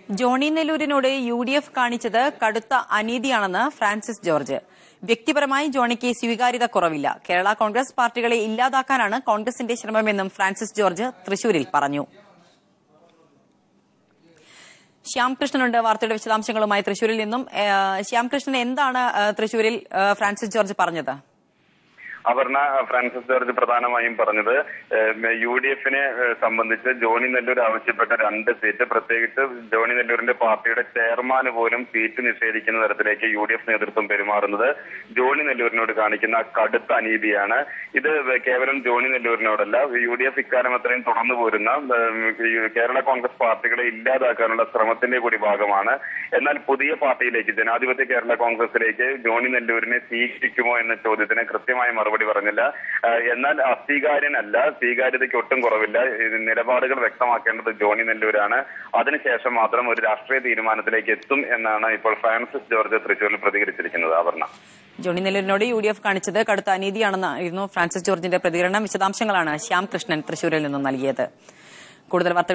Johnny നെല്ലൂരിനോട് യു ഡി എഫ് കാണിച്ചത് കടുത്ത അനീതിയാണെന്ന് ഫ്രാൻസിസ് ജോർജ് വ്യക്തിപരമായി ജോണിക്ക് സ്വീകാര്യത കുറവില്ല കേരള കോൺഗ്രസ് പാർട്ടികളെ ഇല്ലാതാക്കാനാണ് കോൺഗ്രസിന്റെ ശ്രമമെന്നും ഫ്രാൻസിസ് ജോർജ് തൃശൂരിൽ പറഞ്ഞു ശ്യാംകൃഷ്ണനുണ്ട് വാർത്തയുടെ വിശദാംശങ്ങളുമായി തൃശൂരിൽ നിന്നും ഏഹ്, ശ്യാംകൃഷ്ണൻ എന്താണ് ഏഹ്, തൃശൂരിൽ ഏഹ്, ഫ്രാൻസിസ് ജോർജ് പറഞ്ഞത് അപർണ ഫ്രാൻസിസ് ജോർജ് പ്രധാനമായും പറഞ്ഞത് ഏഹ്, യു ഡി എഫിനെ ഏഹ്, സംബന്ധിച്ച് ജോണി നെല്ലൂർ ആവശ്യപ്പെട്ട രണ്ട് സീറ്റ് പ്രത്യേകിച്ച് ജോണി നെല്ലൂരിന്റെ പാർട്ടിയുടെ ചെയർമാന് പോലും സീറ്റ് നിഷേധിക്കുന്ന തരത്തിലേക്ക് യു ഡി എഫ് നേതൃത്വം പെരുമാറുന്നത് ജോണി നെല്ലൂരിനോട് കാണിക്കുന്ന കടുത്ത അനീതിയാണ് ഇത് കേവലം ജോണി നെല്ലൂരിനോടല്ല യു ഡി എഫ് ഇക്കാലം അത്രയും തുടർന്നു പോരുന്ന ഏഹ്, ഈ കേരള കോൺഗ്രസ് പാർട്ടികളെ ഇല്ലാതാക്കാനുള്ള ശ്രമത്തിന്റെ കൂടി ഭാഗമാണ് എന്നാൽ പുതിയ പാർട്ടിയിലേക്ക് ജനാധിപത്യ കേരള കോൺഗ്രസിലേക്ക് ജോണി നെല്ലൂരിനെ സ്വീകരിക്കുമോ എന്ന ചോദ്യത്തിന് കൃത്യമായ മറുപടി പറഞ്ഞില്ല ഏഹ്, എന്നാൽ അസ്വീകാര്യനല്ല സ്വീകാര്യതയ്ക്ക് ഒട്ടും കുറവില്ല ഇത് നിലപാടുകൾ വ്യക്തമാക്കേണ്ടത് ജോണി നെല്ലൂരാണ് അതിനുശേഷം മാത്രം ഒരു രാഷ്ട്രീയ തീരുമാനത്തിലേക്ക് എത്തും എന്നാണ് ഇപ്പോൾ ഫ്രാൻസിസ് ജോർജ് തൃശൂരിൽ പ്രതികരിച്ചിരിക്കുന്നത് അപർണ ജോണി നെല്ലൂരിനോട് യു ഡി എഫ് കാണിച്ചത് കടുത്ത അനീതിയാണെന്നായിരുന്നു ഫ്രാൻസിസ് ജോർജിന്റെ പ്രതികരണം വിശദാംശങ്ങളാണ് ശ്യാം കൃഷ്ണൻ തൃശൂരിൽ നിന്നും നൽകിയത് കൂടുതൽ വാർത്തകൾ